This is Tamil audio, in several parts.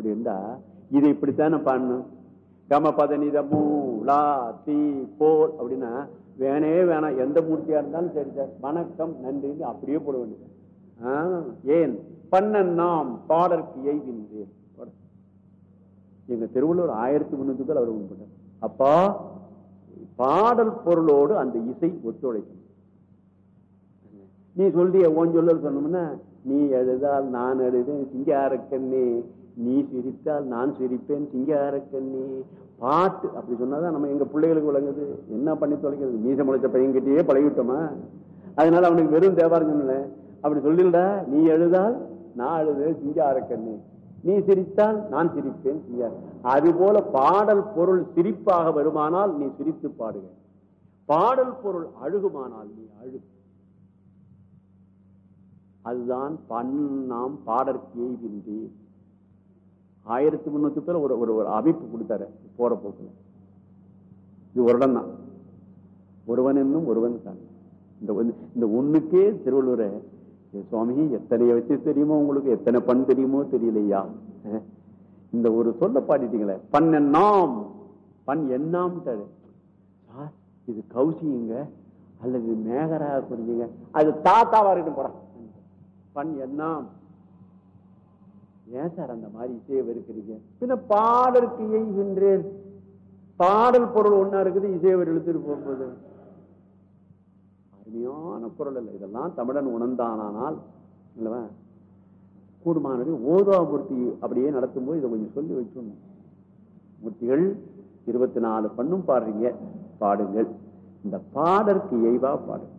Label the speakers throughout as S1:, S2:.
S1: அப்படின்டா இது இப்படித்தானே பாடணும் கம பதனித மூலா தீ போல் அப்படின்னா வேணே வேணாம் எந்த மூர்த்தியா இருந்தாலும் சரி சார் வணக்கம் நன்றின்னு அப்படியே போட வேண்டியது ஆ, ஏன் பண்ண நாம் பாடற்கு எய்கின்றேன் எங்க திருவள்ளுவர் ஆயிரத்தி முன்னூத்தி பேர் அவர் உண்பட்டார் அப்பா பாடல் பொருளோடு அந்த இசை ஒத்துழைக்கும் நீ சொல்றிய ஓன் சொல்லல் சொன்னோம்னா நீ எழுதால் நான் எழுதேன் சிங்காரக்கண்ணே நீ சிரித்தால் நான் சிரிப்பேன் சிங்காரக்கண்ணே பாட்டு அப்படி சொன்னாதான் நம்ம எங்க பிள்ளைகளுக்கு விளங்குது என்ன பண்ணி தொலைக்கிறது மீச முளைச்ச பையன்கிட்டயே பழகிட்டோமா அதனால அவனுக்கு வெறும் தேவாரம் சொன்னேன் அப்படி சொல்லிடா நீ எழுதால் நான் எழுதுவேன் சிங்காரக்கண்ணே நீ சிரித்தால் நான் சிரிப்பேன் சிங்கார அதுபோல பாடல் பொருள் சிரிப்பாக வருமானால் நீ சிரித்து பாடுக பாடல் பொருள் அழுகுமானால் நீ அழு அதுதான் பண்ணாம் பாடற்கு எய்கின்றே ஆயிரத்தி முன்னூத்தி பேர் ஒரு ஒரு ஒரு அமைப்பு கொடுத்தாரு போற போக்கு இது ஒரு இடம் தான் ஒருவன் என்னும் ஒருவன் தான் இந்த ஒண்ணு- இந்த ஒண்ணுக்கே திருவள்ளுவரை "ஏ சுவாமி எத்தனை வச்சு தெரியுமோ உங்களுக்கு எத்தனை பண் தெரியுமோ தெரியலையா அஹ். இந்த ஒரு சொல்ல பாடிட்டீங்களே பண் எண்ணாம் பண் எண்ணாம்ட்டாரு சார் இது கௌசிங்க அல்லது மேகரா குறிஞ்சிங்க அது தாத்தாவா இருக்கட்டும் போடா பண் எண்ணாம் ஏன் சார் அந்த மாதிரி இசையை வெறுக்கிறீங்க பின்ன பாடலுக்கு எய்கின்றேன் பாடல் பொருள் ஒண்ணா இருக்குது இசையை அவர் இழுத்துட்டு போகும்போது அருமையான குரல் இல்லை இதெல்லாம் தமிழன் உணர்ந்தானால் இல்லவா கூடுமானது ஓதாமூர்த்தி அப்படியே நடத்தும்போது இதை கொஞ்சம் சொல்லி வச்சோம் மூர்த்திகள் இருபத்தி நாலு பண்ணும் பாடுறீங்க பாடுங்கள் இந்த பாடற்கு எய்வா பாடு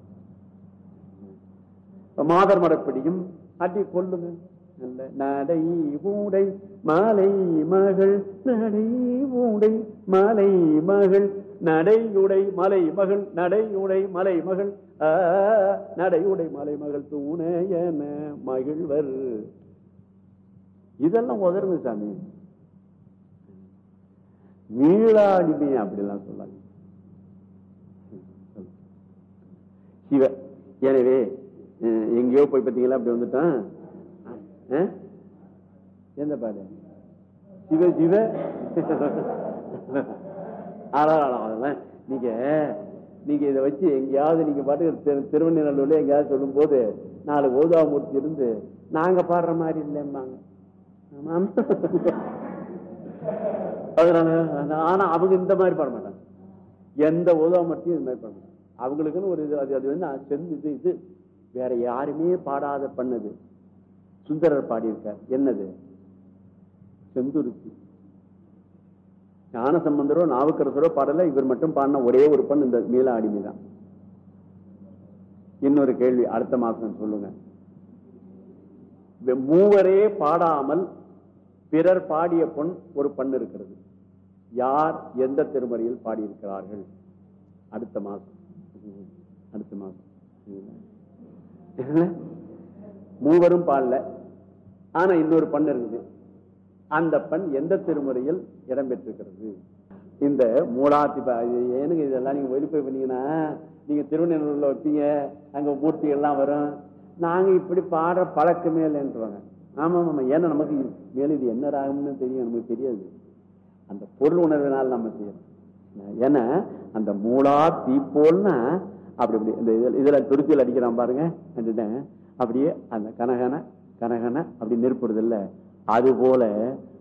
S1: இப்ப மாதர் மடப்பிடியும் அடி கொள்ளுங்க நல்ல நடை ஊடை மாலை மகள் நடை ஊடை மலை மகள் நடையுடை மலை மகள் நடையுடை மலை மகள் ஆ, நடையுடை மலை மகள் தூணையன மகிழ்வர் இதெல்லாம் உதருங்க சாமி மீளாடிமை அப்படிலாம் சொல்லாங்க சிவ எனவே அஹ், எங்கேயோ போய் பார்த்தீங்களா அப்படி வந்துட்டான் அஹ்? எந்த பாடு சிவ சிவ ஆளா- ஆளா, அதெல்லாம் நீங்க நீங்க இதை வச்சு எங்கேயாவது நீங்க பாட்டுக்கு திரு- திருவண்ணூர்ல எங்கேயாவது சொல்லும் போது நாலு ஓதாமூர்த்தி இருந்து நாங்க பாடுற மாதிரி இல்லைம்பாங்க ஆமாம். அதனால ஆனா அவங்க இந்த மாதிரி பாட மாட்டாங்க எந்த ஓதாமூர்த்தியும் இந்த மாதிரி பாட மாட்டாங்க அவங்களுக்குன்னு ஒரு இது அது அது வந்து செந்து இது இது வேற யாருமே பாடாத பண்ணது சுந்தரர் பாடியிருக்கார் என்னது செந்துருத்தி ஞான சம்பந்தரோ நாவுக்கரசரோ பாடல இவர் மட்டும் பாடின ஒரே ஒரு பண் இந்த மீள அடிமை தான் இன்னொரு கேள்வி அடுத்த மாசம் சொல்லுங்க வெ- மூவரே பாடாமல் பிறர் பாடிய பொன் ஒரு பண் இருக்கிறது யார் எந்த திருமறையில் பாடியிருக்கிறார்கள் அடுத்த மாசம் அடுத்த மாசம் மூவரும் பாடல ஆனா இன்னொரு பண் இருக்குது அந்த பண் எந்த திருமுறையில் இடம்பெற்றிருக்கிறது இந்த மூலாத்தி ப- இது ஏனுங்க இதெல்லாம் நீங்க வெரிஃபை பண்ணீங்கன்னா நீங்க திருவண்ணூர்ல வைப்பீங்க அங்க மூர்த்தி எல்லாம் வரும் நாங்க இப்படி பாடுற பழக்கமே இல்லைன்றவாங்க ஆமா ஆமா ஏன்னா நமக்கு மேலும் இது என்ன ராகம்னு தெரியும் நமக்கு தெரியாது அந்த பொருள் உணர்வினால் நம்ம செய்யறோம் ஏன்னா அந்த மூலா தீப்போல்னா அப்படி இப்படி இந்த இதுல- இதுல துருத்தியில் அடிக்கிறான் பாருங்க கண்டுட்டேன் அப்படியே அந்த கனகன கனகன அப்படி நெருப்புறது இல்ல அது போல